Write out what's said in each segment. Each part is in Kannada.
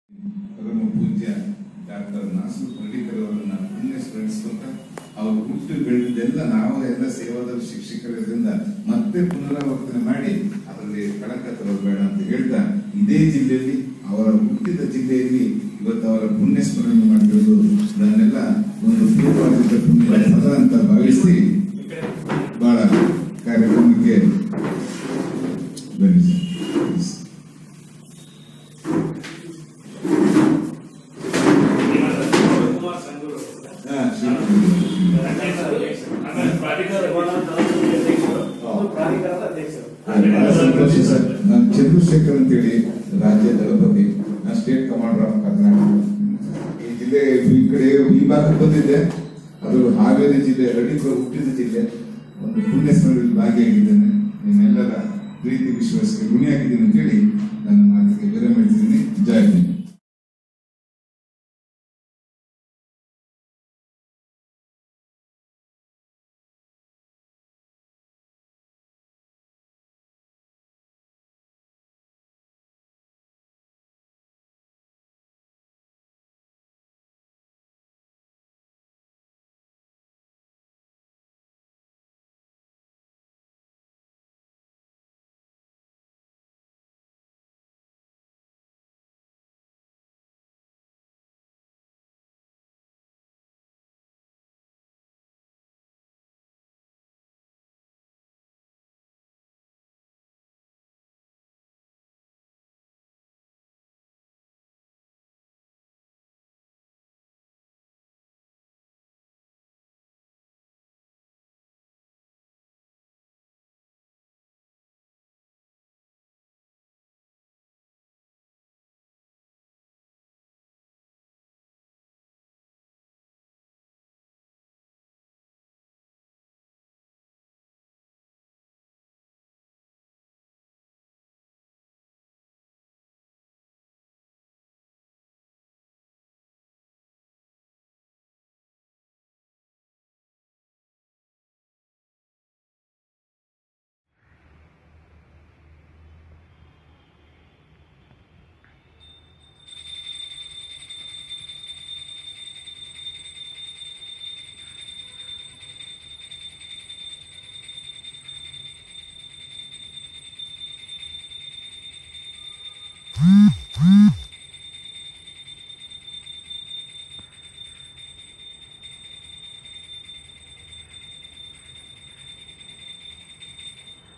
ಪರಮ ಪೂಜ್ಯ ಡಾಕ್ಟರ್ ನಾಸರು ಪರ್ಡಿಕರ್ ಅವರನ್ನ ಪುಣ್ಯ ಸ್ಮರಿಸ್ಕೊಂತ ಅವರು ಹುಟ್ಟು ಬೆಳೆದೆಲ್ಲ ನಾವು ಎಲ್ಲ ಸೇವಾದ ಶಿಕ್ಷಕರಿಂದ ಮತ್ತೆ ಪುನರಾವರ್ತನೆ ಮಾಡಿ ಅದರಲ್ಲಿ ಕಳಂಕ ತರೋದು ಬೇಡ ಅಂತ ಹೇಳ್ತಾ ಇದೇ ಜಿಲ್ಲೆಯಲ್ಲಿ ಅವರ ಹುಟ್ಟಿದ ಜಿಲ್ಲೆಯಲ್ಲಿ ಇವತ್ತು ಅವರ ಪುಣ್ಯ ಸ್ಮರಣೆ ಮಾಡಿರೋದು ಅದನ್ನೆಲ್ಲ ಒಂದು ಪೂರ್ವವಾಗಿದ್ದ ಪುಣ್ಯ ಪದ ಅಂತ ಭಾವಿಸಿ ಬಹಳ ಕಾರ್ಯಕ್ರಮಕ್ಕೆ ಬನ್ನಿ ಸರ್ ಕುಮಾರ್ ಸಂಗೂರು ಹಾ, ಶ್ರೀ- ಪ್ರಾಧಿಕಾರ ಪ್ರಾಧಿಕಾರದ ಅಧ್ಯಕ್ಷರು ಬಹಳ ಸಂತೋಷ ಸರ್ ನಾನು ಚಂದ್ರಶೇಖರ್ ಅಂತೇಳಿ ರಾಜ್ಯ ದಳಪತಿ ನಾನು ಸ್ಟೇಟ್ ಕಮಾಂಡರ್ ಆಫ್ ಕರ್ನಾಟಕ ಈ ಜಿಲ್ಲೆ ಈ ಕಡೆ ಈ ಭಾಗಕ್ಕೆ ಬಂದಿದ್ದೆ ಅದು ಹಾವೇರಿ ಜಿಲ್ಲೆ ರಡಿಪುರ ಹುಟ್ಟಿದ ಜಿಲ್ಲೆ ಒಂದು ಪುಣ್ಯ ಸ್ಮರಣೆಯಲ್ಲಿ ಭಾಗಿಯಾಗಿದ್ದೇನೆ ನಿಮ್ಮೆಲ್ಲರ ಪ್ರೀತಿ ವಿಶ್ವಾಸಕ್ಕೆ ಋಣಿಯಾಗಿದ್ದೀನಿ ಅಂತೇಳಿ ನನ್ನ ಮಾತಿಗೆ ವಿರಾಮ ಇಡ್ತೀನಿ ಜಯ ಹಿಂದ್.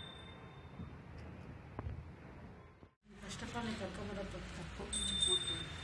ಫಸ್ಟ್ ಆಫ್ ಆಲ್ ಕರ್ಕೊಂಬರೋದು ತಪ್ಪು